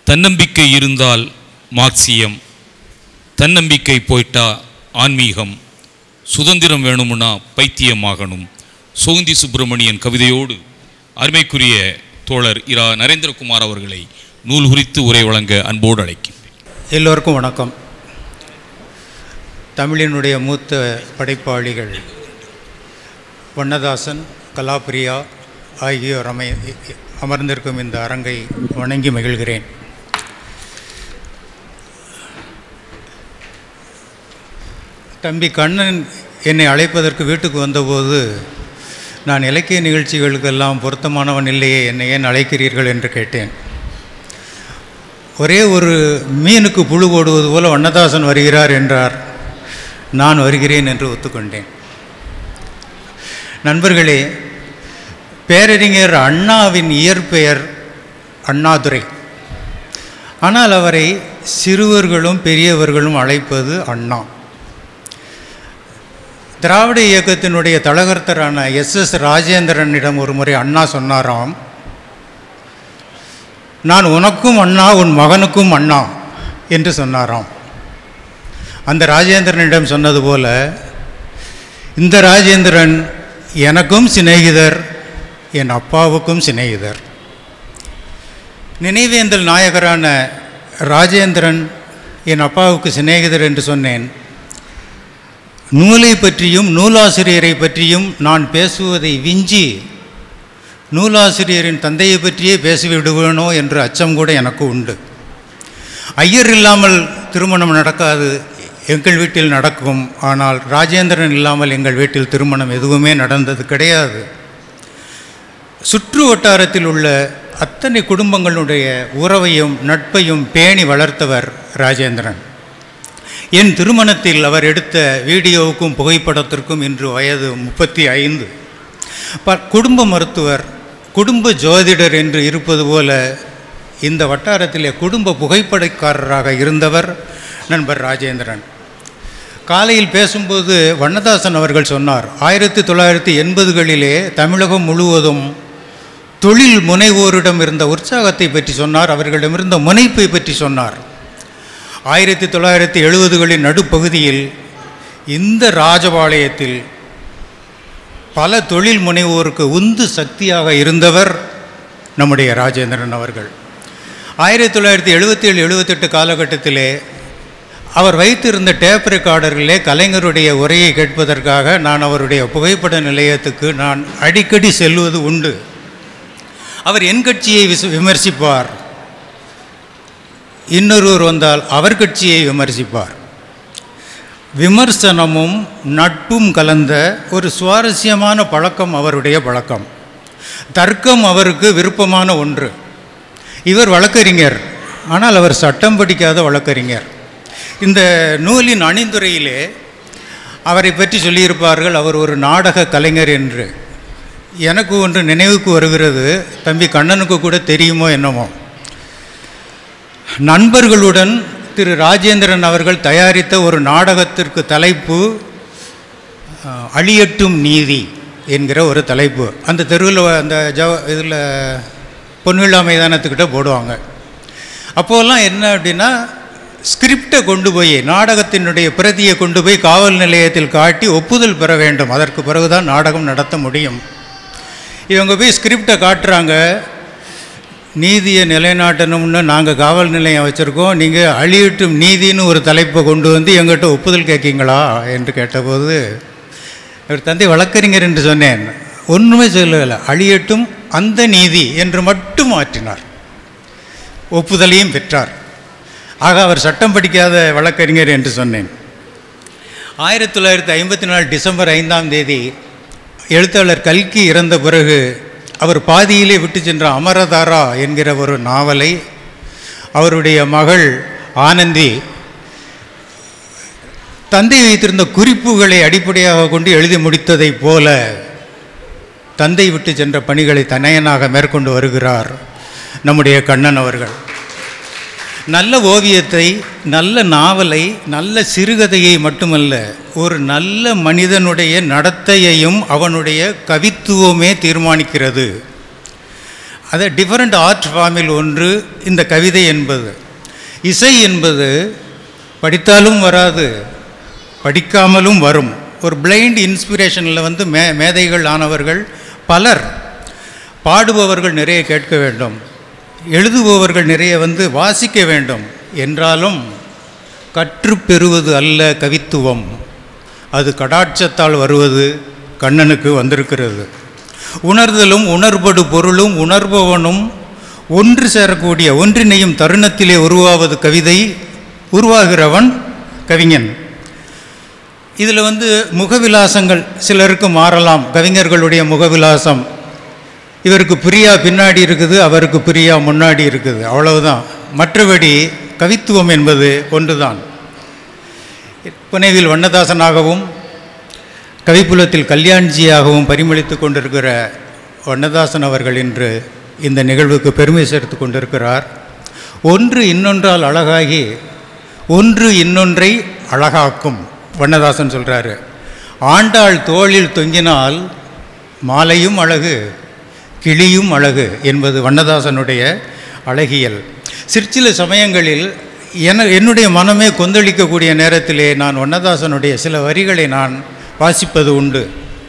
தன்னம்பிக்கை இருந்தால் மார்க்சியம் தன்னம்பிக்கை போயிட்டா ஆன்மீகம் சுதந்திரம் வேணும்னா பைத்தியமாகணும் சோந்தி சுப்பிரமணியன் கவிதையோடு அருமைக்குரிய தோழர் இரா நரேந்திரகுமார் அவர்களை நூல் குறித்து உரை வழங்க அன்போடு அழைக்கின்றேன் எல்லோருக்கும் வணக்கம் தமிழினுடைய மூத்த படைப்பாளிகள் வண்ணதாசன் கலாபிரியா ஆகியோர் அமை அமர்ந்திருக்கும் இந்த அரங்கை வணங்கி மகிழ்கிறேன் தம்பி கண்ணன் என்னை அழைப்பதற்கு வீட்டுக்கு வந்தபோது நான் இலக்கிய நிகழ்ச்சிகளுக்கெல்லாம் பொருத்தமானவன் இல்லையே என்னை ஏன் அழைக்கிறீர்கள் என்று கேட்டேன் ஒரே ஒரு மீனுக்கு புழு போடுவது போல வண்ணதாசன் வருகிறார் என்றார் நான் வருகிறேன் என்று ஒத்துக்கொண்டேன் நண்பர்களே பேரறிஞர் அண்ணாவின் இயற்பெயர் அண்ணாதுரை ஆனால் அவரை சிறுவர்களும் பெரியவர்களும் அழைப்பது அண்ணா திராவிட இயக்கத்தினுடைய தலகர்த்தரான எஸ் எஸ் ராஜேந்திரனிடம் ஒரு முறை அண்ணா சொன்னாராம் நான் உனக்கும் அண்ணா உன் மகனுக்கும் அண்ணா என்று சொன்னாராம் அந்த ராஜேந்திரனிடம் சொன்னது போல இந்த ராஜேந்திரன் எனக்கும் சிநேகிதர் என் அப்பாவுக்கும் சிநேகிதர் நினைவேந்தல் நாயகரான ராஜேந்திரன் என் அப்பாவுக்கு சிநேகிதர் என்று சொன்னேன் நூலை பற்றியும் நூலாசிரியரை பற்றியும் நான் பேசுவதை விஞ்சி நூலாசிரியரின் தந்தையை பற்றியே பேசிவிடுவேனோ என்ற அச்சம் கூட எனக்கு உண்டு ஐயர் இல்லாமல் திருமணம் நடக்காது எங்கள் வீட்டில் நடக்கும் ஆனால் ராஜேந்திரன் இல்லாமல் எங்கள் வீட்டில் திருமணம் எதுவுமே நடந்தது கிடையாது சுற்று வட்டாரத்தில் உள்ள அத்தனை குடும்பங்களுடைய உறவையும் நட்பையும் பேணி வளர்த்தவர் ராஜேந்திரன் என் திருமணத்தில் அவர் எடுத்த வீடியோவுக்கும் புகைப்படத்திற்கும் இன்று வயது முப்பத்தி ஐந்து ப குடும்ப மருத்துவர் குடும்ப ஜோதிடர் என்று இருப்பது போல இந்த வட்டாரத்திலே குடும்ப புகைப்படக்காரராக இருந்தவர் நண்பர் ராஜேந்திரன் காலையில் பேசும்போது வண்ணதாசன் அவர்கள் சொன்னார் ஆயிரத்தி தொள்ளாயிரத்தி எண்பதுகளிலே தமிழகம் முழுவதும் தொழில் முனைவோரிடம் இருந்த உற்சாகத்தை பற்றி சொன்னார் அவர்களிடமிருந்த முனைப்பை பற்றி சொன்னார் ஆயிரத்தி தொள்ளாயிரத்தி எழுபதுகளின் நடுப்பகுதியில் இந்த ராஜபாளையத்தில் பல தொழில் முனைவோருக்கு உந்து சக்தியாக இருந்தவர் நம்முடைய ராஜேந்திரன் அவர்கள் ஆயிரத்தி தொள்ளாயிரத்தி எழுபத்தி ஏழு எழுபத்தெட்டு காலகட்டத்திலே அவர் வைத்திருந்த டேப் ரெக்கார்டரிலே கலைஞருடைய உரையை கேட்பதற்காக நான் அவருடைய புகைப்பட நிலையத்துக்கு நான் அடிக்கடி செல்வது உண்டு அவர் என் கட்சியை விச விமர்சிப்பார் இன்னொருவர் வந்தால் அவர் கட்சியை விமர்சிப்பார் விமர்சனமும் நட்பும் கலந்த ஒரு சுவாரஸ்யமான பழக்கம் அவருடைய பழக்கம் தர்க்கம் அவருக்கு விருப்பமான ஒன்று இவர் வழக்கறிஞர் ஆனால் அவர் சட்டம் படிக்காத வழக்கறிஞர் இந்த நூலின் அணிந்துரையிலே அவரை பற்றி சொல்லியிருப்பார்கள் அவர் ஒரு நாடக கலைஞர் என்று எனக்கு ஒன்று நினைவுக்கு வருகிறது தம்பி கண்ணனுக்கு கூட தெரியுமோ என்னமோ நண்பர்களுடன் திரு ராஜேந்திரன் அவர்கள் தயாரித்த ஒரு நாடகத்திற்கு தலைப்பு அஹ், அழியட்டும் நீதி என்கிற ஒரு தலைப்பு அந்த தெருவில் அந்த ஜவ இதில் பொன்விழா மைதானத்துக்கிட்ட போடுவாங்க அப்போல்லாம் என்ன அப்படின்னா ஸ்கிரிப்டை கொண்டு போய் நாடகத்தினுடைய பிரதியை கொண்டு போய் காவல் நிலையத்தில் காட்டி ஒப்புதல் பெற வேண்டும் அதற்கு பிறகுதான் நாடகம் நடத்த முடியும் இவங்க போய் ஸ்கிரிப்டை காட்டுறாங்க நீதியை நிலைநாட்டணும்னு நாங்கள் காவல் நிலையம் வச்சுருக்கோம் நீங்கள் அழியட்டும் நீதின்னு ஒரு தலைப்பை கொண்டு வந்து எங்கிட்ட ஒப்புதல் கேட்கீங்களா என்று கேட்டபோது இவர் தந்தை வழக்கறிஞர் என்று சொன்னேன் ஒன்றுமே சொல்லலை அழியட்டும் அந்த நீதி என்று மட்டும் மாற்றினார் ஒப்புதலையும் பெற்றார் ஆக அவர் சட்டம் படிக்காத வழக்கறிஞர் என்று சொன்னேன் ஆயிரத்தி தொள்ளாயிரத்தி ஐம்பத்தி நாலு டிசம்பர் ஐந்தாம் தேதி எழுத்தாளர் கல்கி இறந்த பிறகு அவர் பாதியிலே விட்டு சென்ற அமரதாரா என்கிற ஒரு நாவலை அவருடைய மகள் ஆனந்தி தந்தை வைத்திருந்த குறிப்புகளை அடிப்படையாக கொண்டு எழுதி முடித்ததைப் போல தந்தை விட்டு சென்ற பணிகளை தனையனாக மேற்கொண்டு வருகிறார் நம்முடைய கண்ணன் அவர்கள் நல்ல ஓவியத்தை நல்ல நாவலை நல்ல சிறுகதையை மட்டுமல்ல ஒரு நல்ல மனிதனுடைய நடத்தையையும் அவனுடைய கவித்துவமே தீர்மானிக்கிறது அது டிஃபரண்ட் ஆர்ட் ஃபார்மில் ஒன்று இந்த கவிதை என்பது இசை என்பது படித்தாலும் வராது படிக்காமலும் வரும் ஒரு பிளைண்ட் இன்ஸ்பிரேஷனில் வந்து மே மேதைகள் ஆனவர்கள் பலர் பாடுபவர்கள் நிறைய கேட்க வேண்டும் எழுதுபவர்கள் நிறைய வந்து வாசிக்க வேண்டும் என்றாலும் கற்றுப்பெறுவது அல்ல கவித்துவம் அது கடாட்சத்தால் வருவது கண்ணனுக்கு வந்திருக்கிறது உணர்தலும் உணர்படு பொருளும் உணர்பவனும் ஒன்று சேரக்கூடிய ஒன்றிணையும் தருணத்திலே உருவாவது கவிதை உருவாகிறவன் கவிஞன் இதில் வந்து முகவிலாசங்கள் சிலருக்கு மாறலாம் கவிஞர்களுடைய முகவிலாசம் இவருக்கு பிரியா பின்னாடி இருக்குது அவருக்கு பிரியா முன்னாடி இருக்குது அவ்வளவுதான் மற்றபடி கவித்துவம் என்பது ஒன்றுதான் புனேவில் வண்ணதாசனாகவும் கவிப்புலத்தில் கல்யாண்ஜியாகவும் பரிமளித்து கொண்டிருக்கிற வண்ணதாசன் அவர்கள் இன்று இந்த நிகழ்வுக்கு பெருமை சேர்த்து கொண்டிருக்கிறார் ஒன்று இன்னொன்றால் அழகாகி ஒன்று இன்னொன்றை அழகாக்கும் வண்ணதாசன் சொல்கிறாரு ஆண்டாள் தோளில் தொங்கினால் மாலையும் அழகு கிளியும் அழகு என்பது வண்ணதாசனுடைய அழகியல் சிற்சில சமயங்களில் என என்னுடைய மனமே கொந்தளிக்கக்கூடிய நேரத்திலே நான் வண்ணதாசனுடைய சில வரிகளை நான் வாசிப்பது உண்டு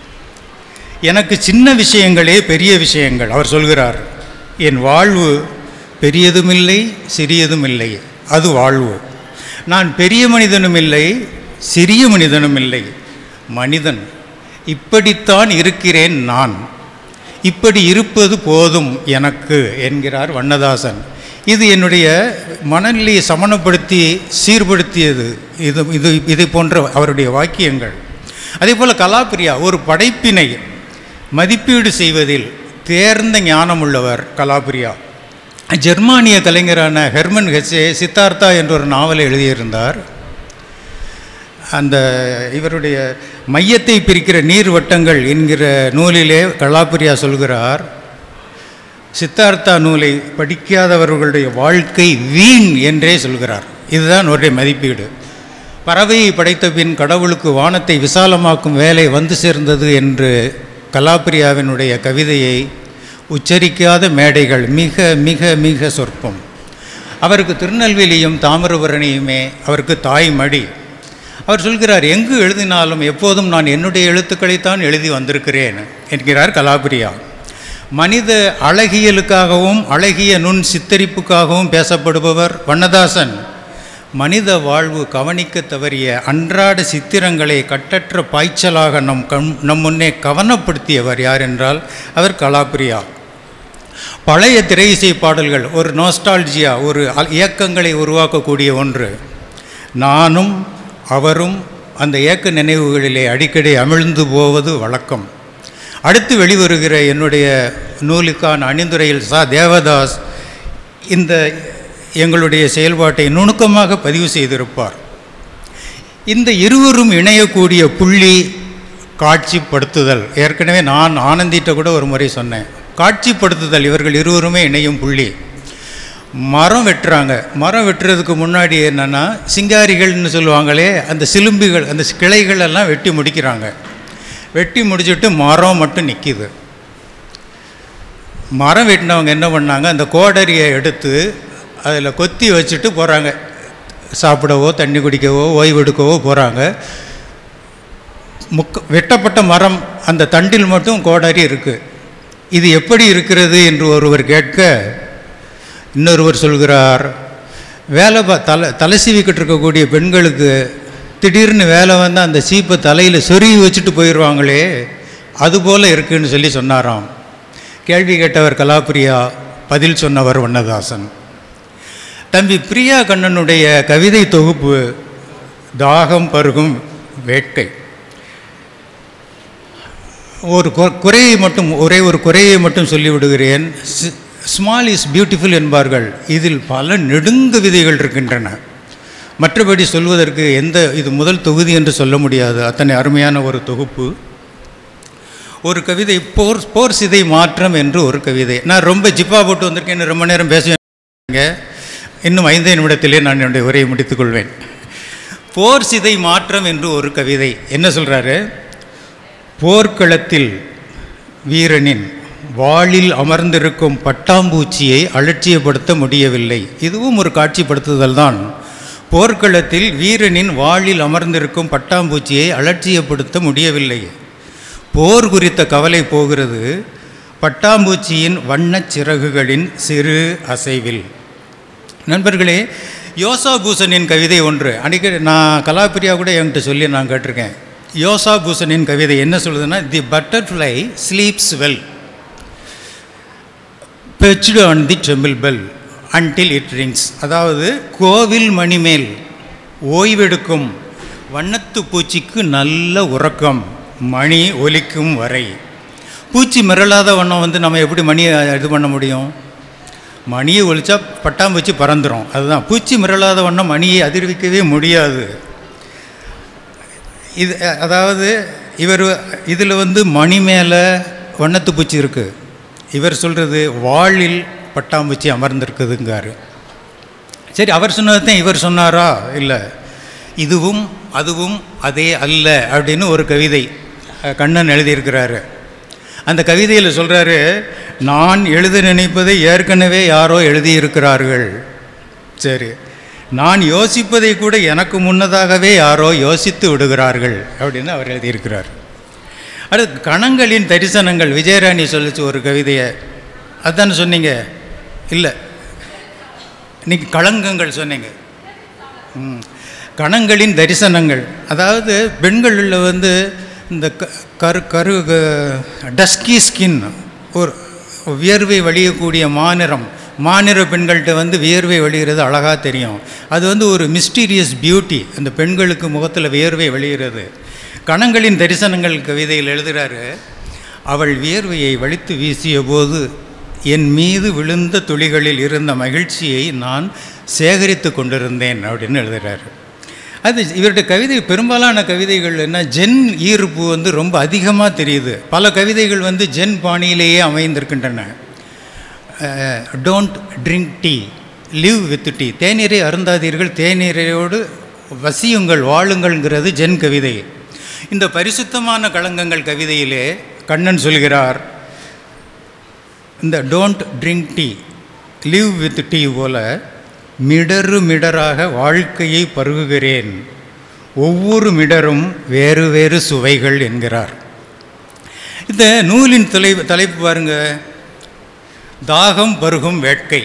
எனக்கு சின்ன விஷயங்களே பெரிய விஷயங்கள் அவர் சொல்கிறார் என் வாழ்வு பெரியதுமில்லை சிறியதும் இல்லை அது வாழ்வு நான் பெரிய மனிதனும் இல்லை சிறிய மனிதனும் இல்லை மனிதன் இப்படித்தான் இருக்கிறேன் நான் இப்படி இருப்பது போதும் எனக்கு என்கிறார் வண்ணதாசன் இது என்னுடைய மனநிலையை சமணப்படுத்தி சீர்படுத்தியது இது இது இதை போன்ற அவருடைய வாக்கியங்கள் அதே போல் கலாப்பிரியா ஒரு படைப்பினை மதிப்பீடு செய்வதில் தேர்ந்த ஞானமுள்ளவர் கலாப்பிரியா ஜெர்மானிய கலைஞரான ஹெர்மன் ஹெச்சே சித்தார்த்தா என்ற ஒரு நாவலை எழுதியிருந்தார் அந்த இவருடைய மையத்தை பிரிக்கிற நீர் வட்டங்கள் என்கிற நூலிலே கலாப்பிரியா சொல்கிறார் சித்தார்த்தா நூலை படிக்காதவர்களுடைய வாழ்க்கை வீண் என்றே சொல்கிறார் இதுதான் அவருடைய மதிப்பீடு பறவையை படைத்த பின் கடவுளுக்கு வானத்தை விசாலமாக்கும் வேலை வந்து சேர்ந்தது என்று கலாப்பிரியாவினுடைய கவிதையை உச்சரிக்காத மேடைகள் மிக மிக மிக சொற்பம் அவருக்கு திருநெல்வேலியும் தாமிரபரணியுமே அவருக்கு தாய் மடி அவர் சொல்கிறார் எங்கு எழுதினாலும் எப்போதும் நான் என்னுடைய எழுத்துக்களைத்தான் எழுதி வந்திருக்கிறேன் என்கிறார் கலாபிரியா மனித அழகியலுக்காகவும் அழகிய நுண் சித்தரிப்புக்காகவும் பேசப்படுபவர் வண்ணதாசன் மனித வாழ்வு கவனிக்க தவறிய அன்றாட சித்திரங்களை கட்டற்ற பாய்ச்சலாக நம் கண் நம் முன்னே கவனப்படுத்தியவர் யார் என்றால் அவர் கலாபிரியா பழைய திரை இசை பாடல்கள் ஒரு நோஸ்டால்ஜியா ஒரு அல்- இயக்கங்களை உருவாக்கக்கூடிய ஒன்று நானும் அவரும் அந்த இயக்க நினைவுகளிலே அடிக்கடி அமிழ்ந்து போவது வழக்கம் அடுத்து வெளிவருகிற என்னுடைய நூலுக்கான அணிந்துரையில் சா தேவதாஸ் இந்த எங்களுடைய செயல்பாட்டை நுணுக்கமாக பதிவு செய்திருப்பார் இந்த இருவரும் இணையக்கூடிய புள்ளி காட்சிப்படுத்துதல் ஏற்கனவே நான் ஆனந்திட்ட கூட ஒரு முறை சொன்னேன் காட்சிப்படுத்துதல் இவர்கள் இருவருமே இணையும் புள்ளி மரம் வெட்டுறாங்க மரம் வெட்டுறதுக்கு முன்னாடி என்னென்னா சிங்காரிகள்னு சொல்லுவாங்களே அந்த சிலும்பிகள் அந்த கிளைகள் எல்லாம் வெட்டி முடிக்கிறாங்க வெட்டி முடிச்சுட்டு மரம் மட்டும் நிற்கிது மரம் வெட்டினவங்க என்ன பண்ணாங்க அந்த கோடரியை எடுத்து அதில் கொத்தி வச்சுட்டு போகிறாங்க சாப்பிடவோ தண்ணி குடிக்கவோ ஓய்வெடுக்கவோ போகிறாங்க முக்க வெட்டப்பட்ட மரம் அந்த தண்டில் மட்டும் கோடரி இருக்குது இது எப்படி இருக்கிறது என்று ஒருவர் கேட்க இன்னொருவர் சொல்கிறார் வேலை பா தலை தலை சீவிக்கிட்டு இருக்கக்கூடிய பெண்களுக்கு திடீர்னு வேலை வந்து அந்த சீப்பை தலையில் சொருகி வச்சுட்டு போயிடுவாங்களே அதுபோல் இருக்குன்னு சொல்லி சொன்னாராம் கேள்வி கேட்டவர் கலாப்பிரியா பதில் சொன்னவர் வண்ணதாசன் தம்பி பிரியா கண்ணனுடைய கவிதை தொகுப்பு தாகம் பருகும் வேட்கை ஒரு கு- குறையை மட்டும் ஒரே ஒரு குறையை மட்டும் சொல்லிவிடுகிறேன் ஸ்மால் இஸ் பியூட்டிஃபுல் என்பார்கள் இதில் பல நெடுங்க விதைகள் இருக்கின்றன மற்றபடி சொல்வதற்கு எந்த இது முதல் தொகுதி என்று சொல்ல முடியாது அத்தனை அருமையான ஒரு தொகுப்பு ஒரு கவிதை போர் போர் சிதை மாற்றம் என்று ஒரு கவிதை நான் ரொம்ப ஜிப்பா போட்டு வந்திருக்கேன் இன்னும் ரொம்ப நேரம் பேசுவேன் இன்னும் ஐந்தே நிமிடத்திலே நான் என்னுடைய உரையை முடித்துக்கொள்வேன் போர் சிதை மாற்றம் என்று ஒரு கவிதை என்ன சொல்கிறாரு போர்க்களத்தில் வீரனின் வாளில் அமர்ந்திருக்கும் பட்டாம்பூச்சியை அலட்சியப்படுத்த முடியவில்லை இதுவும் ஒரு காட்சிப்படுத்துதல் தான் போர்க்களத்தில் வீரனின் வாளில் அமர்ந்திருக்கும் பட்டாம்பூச்சியை அலட்சியப்படுத்த முடியவில்லை போர் குறித்த கவலை போகிறது பட்டாம்பூச்சியின் வண்ணச் சிறகுகளின் சிறு அசைவில் நண்பர்களே யோசா பூசனின் கவிதை ஒன்று அன்றைக்கி நான் கலாப்பிரியா கூட என்கிட்ட சொல்லி நான் கேட்டிருக்கேன் யோசா பூசனின் கவிதை என்ன சொல்லுதுன்னா the butterfly sleeps well perched on the temple bell until it rings அதாவது கோவில் மணிமேல் ஓய்வெடுக்கும் வண்ணத்து பூச்சிக்கு நல்ல உறக்கம் மணி ஒலிக்கும் வரை பூச்சி மிரளாத வண்ணம் வந்து நம்ம எப்படி மணியை இது பண்ண முடியும் மணியை ஒழிச்சா பட்டாம்பூச்சி பறந்துடும் அதுதான் பூச்சி மிரளாத வண்ணம் மணியை அதிர்விக்கவே முடியாது இது அதாவது இவர் இதில் வந்து மணி மேலே வண்ணத்து பூச்சி இருக்குது இவர் சொல்கிறது வாளில் பட்டாம்பூச்சி அமர்ந்திருக்குதுங்காரு சரி அவர் சொன்னதான் இவர் சொன்னாரா இல்லை இதுவும் அதுவும் அதே அல்ல அப்படின்னு ஒரு கவிதை அஹ், கண்ணன் எழுதியிருக்கிறாரு அந்த கவிதையில் சொல்கிறாரு நான் எழுத நினைப்பதை ஏற்கனவே யாரோ எழுதியிருக்கிறார்கள் சரி நான் யோசிப்பதை கூட எனக்கு முன்னதாகவே யாரோ யோசித்து விடுகிறார்கள் அப்படின்னு அவர் எழுதியிருக்கிறார் அடுத்து கணங்களின் தரிசனங்கள் விஜயராணி சொல்லிச்சு ஒரு கவிதையை அதானே சொன்னீங்க இல்லை இன்னைக்கு களங்கங்கள் சொன்னீங்க ம். கணங்களின் தரிசனங்கள் அதாவது பெண்களில் வந்து இந்த க- கரு கரு டஸ்கி ஸ்கின் ஒரு வியர்வை வழியக்கூடிய மாநிறம் மாநிற பெண்கள்கிட்ட வந்து வியர்வை வழிகிறது அழகாக தெரியும் அது வந்து ஒரு மிஸ்டீரியஸ் பியூட்டி அந்த பெண்களுக்கு முகத்தில் வியர்வை வழிகிறது கணங்களின் தரிசனங்கள் கவிதையில் எழுதுகிறாரு அவள் வியர்வையை வலித்து வீசிய போது என் மீது விழுந்த துளிகளில் இருந்த மகிழ்ச்சியை நான் சேகரித்து கொண்டிருந்தேன் அப்படின்னு எழுதுகிறாரு அது இவருடைய கவிதை பெரும்பாலான கவிதைகள் என்ன ஜென் ஈர்ப்பு வந்து ரொம்ப அதிகமாக தெரியுது பல கவிதைகள் வந்து ஜென் பாணியிலேயே அமைந்திருக்கின்றன don't drink tea live with tea தேநீரை அருந்தாதீர்கள் தேநீரையோடு வசியுங்கள் வாழுங்கள்ங்கிறது ஜென் கவிதை இந்த பரிசுத்தமான களங்கங்கள் கவிதையிலே கண்ணன் சொல்கிறார் இந்த don't drink tea live with tea போல மிடரு மிடராக வாழ்க்கையை பருகுகிறேன் ஒவ்வொரு மிடரும் வேறு வேறு சுவைகள் என்கிறார் இந்த நூலின் தலை தலைப்பு பாருங்க தாகம் பருகும் வேட்கை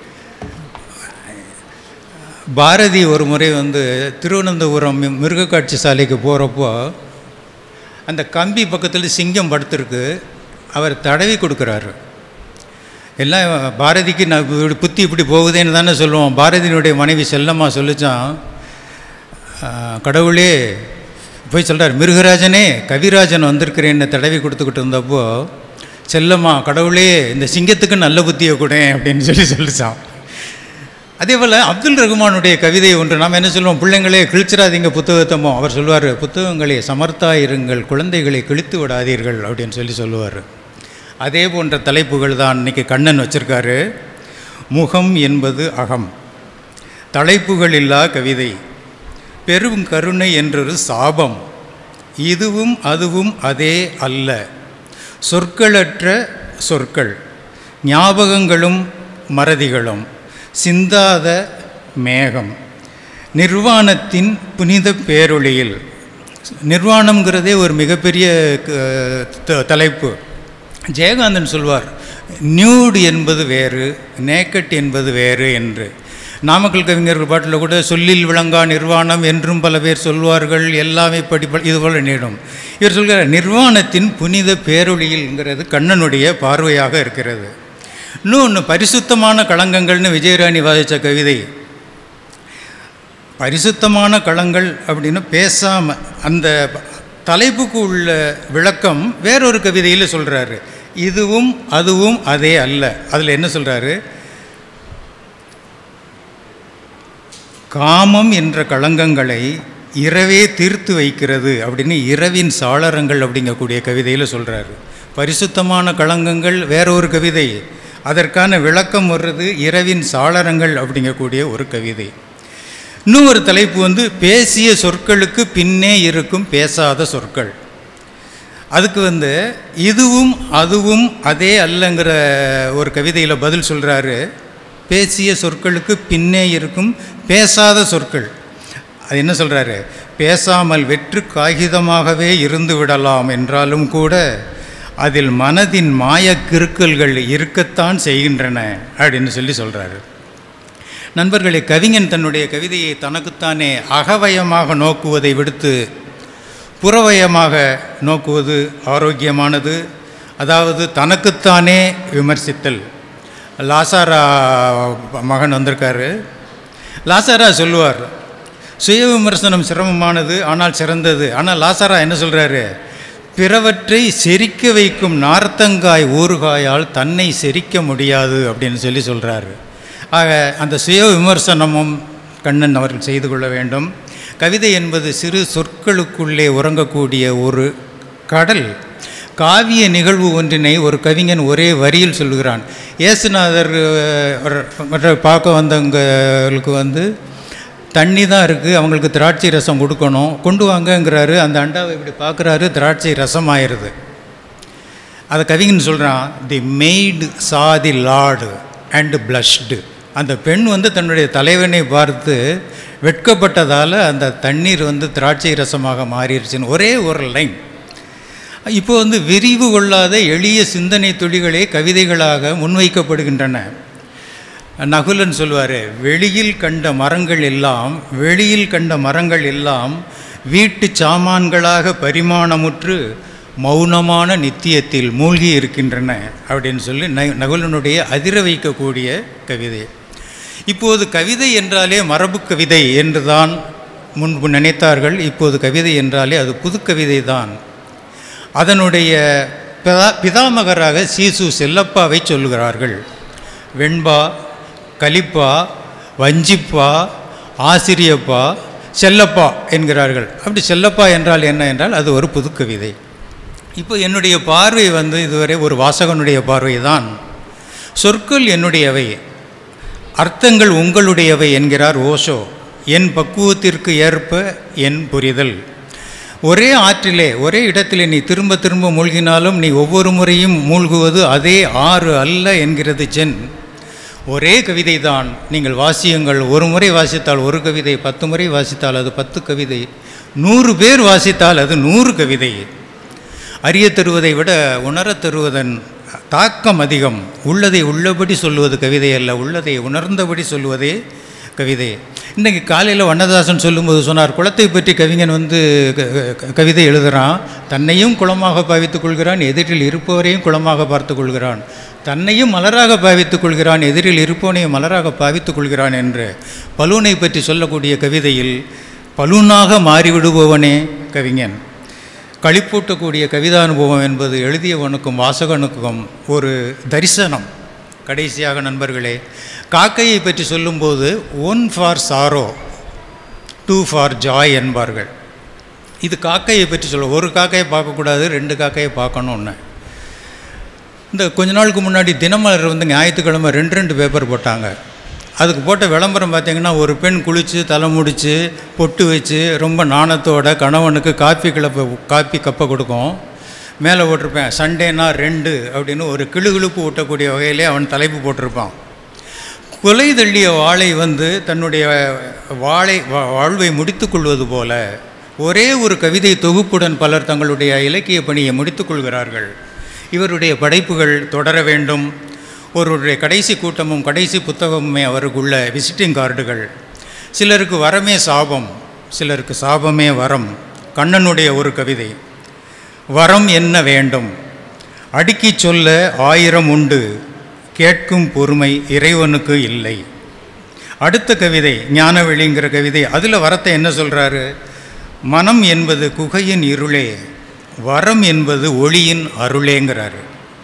பாரதி ஒரு முறை வந்து திருவனந்தபுரம் மி- மிருகக்காட்சி சாலைக்கு போகிறப்போ அந்த கம்பி பக்கத்தில் சிங்கம் படுத்திருக்கு அவர் தடவி கொடுக்குறாரு எல்லாம் பாரதிக்கு நான் இப்படி புத்தி இப்படி போகுதேன்னு தானே சொல்லுவோம் பாரதியினுடைய மனைவி செல்லம்மா சொல்லிச்சான் "ஆஹ், கடவுளே போய் சொல்கிறார் மிருகராஜனே கவிராஜன் வந்திருக்கிறேன்னு தடவி கொடுத்துக்கிட்டு இருந்தப்போ செல்லம்மா கடவுளே இந்த சிங்கத்துக்கு நல்ல புத்தியை கூட அப்படின்னு சொல்லி சொல்லிச்சான் அதே போல் அப்துல் ரகுமானுடைய கவிதை ஒன்று நாம் என்ன சொல்லுவோம் பிள்ளைங்களே கிழிச்சிடாதீங்க புத்தகத்தமோ அவர் சொல்லுவார் புத்தகங்களே சமர்த்தா இருங்கள் குழந்தைகளை கிழித்து விடாதீர்கள் அப்படின்னு சொல்லி சொல்லுவார் அதே போன்ற தலைப்புகள் தான் இன்னைக்கு கண்ணன் வச்சிருக்காரு முகம் என்பது அகம் தலைப்புகள் இல்லா கவிதை பெரும் கருணை என்றொரு சாபம் இதுவும் அதுவும் அதே அல்ல சொற்களற்ற சொற்கள் ஞாபகங்களும் மறதிகளும் சிந்தாத மேகம் நிர்வாணத்தின் புனித பேரொளியில் நிர்வாணம்ங்கிறதே ஒரு மிகப்பெரிய க- த- தலைப்பு ஜெயகாந்தன் சொல்வார் நியூட் என்பது வேறு நேக்கட் என்பது வேறு என்று நாமக்கல் கவிஞர்கள் பாட்டில் கூட சொல்லில் விளங்கா நிர்வாணம் என்றும் பல பேர் சொல்வார்கள் எல்லாமே படிப்ப இது போல நீடும் இவர் சொல்கிறார் நிர்வாணத்தின் புனித பேரொளியில்ங்கிறது கண்ணனுடைய பார்வையாக இருக்கிறது இன்னொன்று பரிசுத்தமான களங்கங்கள்னு விஜயராணி வாதிச்ச கவிதை பரிசுத்தமான களங்கள் அப்படின்னு பேசாமல் அந்த தலைப்புக்கு உள்ள விளக்கம் வேறொரு கவிதையில் சொல்கிறாரு இதுவும் அதுவும் அதே அல்ல அதில் என்ன சொல்கிறாரு காமம் என்ற களங்கங்களை இரவே தீர்த்து வைக்கிறது அப்படின்னு இரவின் சாளரங்கள் அப்படிங்கக்கூடிய கவிதையில் சொல்கிறாரு பரிசுத்தமான களங்கங்கள் வேற ஒரு கவிதை அதற்கான விளக்கம் வர்றது இரவின் சாளரங்கள் அப்படிங்கக்கூடிய ஒரு கவிதை இன்னும் ஒரு தலைப்பு வந்து பேசிய சொற்களுக்கு பின்னே இருக்கும் பேசாத சொற்கள் அதுக்கு வந்து இதுவும் அதுவும் அதே அல்லங்கிற ஒரு கவிதையில் பதில் சொல்கிறாரு பேசிய சொற்களுக்கு பின்னே இருக்கும் பேசாத சொற்கள் அது என்ன சொல்கிறாரு பேசாமல் வெற்று காகிதமாகவே இருந்து விடலாம் என்றாலும் கூட அதில் மனதின் மாயக் கிறுக்கல்கள் இருக்கத்தான் செய்கின்றன அப்படின்னு சொல்லி சொல்கிறாரு நண்பர்களே கவிஞன் தன்னுடைய கவிதையை தனக்குத்தானே அகவயமாக நோக்குவதை விடுத்து புறவயமாக நோக்குவது ஆரோக்கியமானது அதாவது தனக்குத்தானே விமர்சித்தல் லாசாரா மகன் வந்திருக்காரு லாசாரா சொல்லுவார் சுய விமர்சனம் சிரமமானது ஆனால் சிறந்தது ஆனால் லாசாரா என்ன சொல்கிறாரு பிறவற்றை செரிக்க வைக்கும் நார்த்தங்காய் ஊறுகாயால் தன்னை செரிக்க முடியாது அப்படின்னு சொல்லி சொல்கிறாரு ஆக அந்த சுய விமர்சனமும் கண்ணன் அவர்கள் செய்து கொள்ள வேண்டும் கவிதை என்பது சிறு சொற்களுக்குள்ளே உறங்கக்கூடிய ஒரு கடல் காவிய நிகழ்வு ஒன்றினை ஒரு கவிஞன் ஒரே வரியில் சொல்லுகிறான் இயேசுநாதர் அஹ், ஒரு- மற்ற பார்க்க வந்தவங்களுக்கு வந்து தண்ணி தான் இருக்குது அவங்களுக்கு திராட்சை ரசம் கொடுக்கணும் கொண்டு வாங்கங்கிறாரு அந்த அண்டாவை இப்படி பார்க்குறாரு திராட்சை ரசம் ஆயிடுது அதை கவிஞன் சொல்கிறான் தி மெய்டு சா தி லார்டு அண்ட் பிளஷ்டு அந்த பெண் வந்து தன்னுடைய தலைவனை பார்த்து வெட்கப்பட்டதால் அந்த தண்ணீர் வந்து திராட்சை ரசமாக மாறிடுச்சுன்னு ஒரே ஒரு லைன் இப்போ வந்து விரிவு கொள்ளாத எளிய சிந்தனை துளிகளே கவிதைகளாக முன்வைக்கப்படுகின்றன நகுலன் சொல்வார் வெளியில் கண்ட மரங்கள் எல்லாம் வெளியில் கண்ட மரங்கள் எல்லாம் வீட்டு சாமான்களாக பரிமாணமுற்று மௌனமான நித்தியத்தில் மூழ்கி இருக்கின்றன அப்படின்னு சொல்லி ந நகுலனுடைய அதிர வைக்கக்கூடிய கவிதை இப்போது கவிதை என்றாலே மரபு கவிதை என்றுதான் முன்பு நினைத்தார்கள் இப்போது கவிதை என்றாலே அது புதுக்கவிதை தான் அதனுடைய பிதா பிதாமகராக சீசு செல்லப்பாவை சொல்லுகிறார்கள் வெண்பா கலிப்பா வஞ்சிப்பா ஆசிரியப்பா செல்லப்பா என்கிறார்கள் அப்படி செல்லப்பா என்றால் என்ன என்றால் அது ஒரு புதுக்கவிதை இப்போ என்னுடைய பார்வை வந்து இதுவரை ஒரு வாசகனுடைய பார்வை தான் சொற்கள் என்னுடையவை அர்த்தங்கள் உங்களுடையவை என்கிறார் ஓஷோ என் பக்குவத்திற்கு ஏற்ப என் புரிதல் ஒரே ஆற்றிலே ஒரே இடத்திலே நீ திரும்ப திரும்ப மூழ்கினாலும் நீ ஒவ்வொரு முறையும் மூழ்குவது அதே ஆறு அல்ல என்கிறது சென் ஒரே கவிதை தான் நீங்கள் வாசியுங்கள் ஒரு முறை வாசித்தால் ஒரு கவிதை பத்து முறை வாசித்தால் அது பத்து கவிதை நூறு பேர் வாசித்தால் அது நூறு கவிதை அறியத் தருவதை விட உணரத் தருவதன் தாக்கம் அதிகம் உள்ளதை உள்ளபடி சொல்லுவது கவிதை அல்ல உள்ளதை உணர்ந்தபடி சொல்லுவதே கவிதை இன்றைக்கி காலையில் வண்ணதாசன் சொல்லும்போது சொன்னார் குளத்தை பற்றி கவிஞன் வந்து க- க- கவிதை எழுதுகிறான் தன்னையும் குளமாக பாவித்துக் கொள்கிறான் எதிரில் இருப்பவரையும் குளமாக பார்த்து கொள்கிறான் தன்னையும் மலராக பாவித்துக் கொள்கிறான் எதிரில் இருப்பவனையும் மலராக பாவித்துக் கொள்கிறான் என்று பலூனை பற்றி சொல்லக்கூடிய கவிதையில் பலூனாக மாறிவிடுபவனே கவிஞன் களிப்பூட்டக்கூடிய கவிதானுபவம் என்பது எழுதியவனுக்கும் வாசகனுக்கும் ஒரு தரிசனம் கடைசியாக நண்பர்களே காக்கையை பற்றி சொல்லும்போது one for sorrow two for joy என்பார்கள் இது காக்கையை பற்றி சொல்ல ஒரு காக்கையை பார்க்கக்கூடாது ரெண்டு காக்கையை பார்க்கணுன்னு இந்த கொஞ்ச நாளுக்கு முன்னாடி தினமலர் வந்து ஞாயிற்றுக்கிழமை ரெண்டு ரெண்டு பேப்பர் போட்டாங்க அதுக்கு போட்ட விளம்பரம் பார்த்தீங்கன்னா ஒரு பெண் குளித்து தலை முடித்து பொட்டு வச்சு ரொம்ப நாணத்தோட கணவனுக்கு காப்பி கிளப்ப காப்பி கப்பை கொடுக்கும் மேலே போட்டிருப்பேன் சண்டேனா ரெண்டு அப்படின்னு ஒரு கிளுகிழுப்பு ஊட்டக்கூடிய வகையிலே அவன் தலைப்பு போட்டிருப்பான் கொலை தள்ளிய வாளை வந்து தன்னுடைய வாளை வா- வாழ்வை முடித்துக்கொள்வது போல ஒரே ஒரு கவிதை தொகுப்புடன் பலர் தங்களுடைய இலக்கிய பணியை முடித்துக்கொள்கிறார்கள் இவருடைய படைப்புகள் தொடர வேண்டும் ஒருவருடைய கடைசி கூட்டமும் கடைசி புத்தகமுமே அவருக்குள்ள விசிட்டிங் கார்டுகள் சிலருக்கு வரமே சாபம் சிலருக்கு சாபமே வரம் கண்ணனுடைய ஒரு கவிதை வரம் என்ன வேண்டும் அடுக்கிச் சொல்ல ஆயிரம் உண்டு கேட்கும் பொறுமை இறைவனுக்கு இல்லை அடுத்த கவிதை ஞானவெளிங்கிற கவிதை அதில் வரத்தை என்ன சொல்கிறாரு மனம் என்பது குகையின் இருளே வரம் என்பது ஒளியின் அருளேங்கிறாரு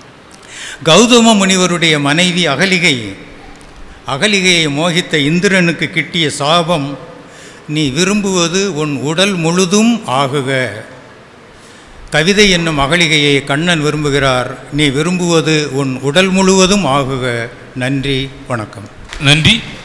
கௌதம முனிவருடைய மனைவி அகலிகை அகலிகையை மோகித்த இந்திரனுக்கு கிட்டிய சாபம் நீ விரும்புவது உன் உடல் முழுதும் ஆகுக கவிதை என்னும் அகலிகையை கண்ணன் விரும்புகிறார் நீ விரும்புவது உன் உடல் முழுவதும் ஆகுக நன்றி வணக்கம் நன்றி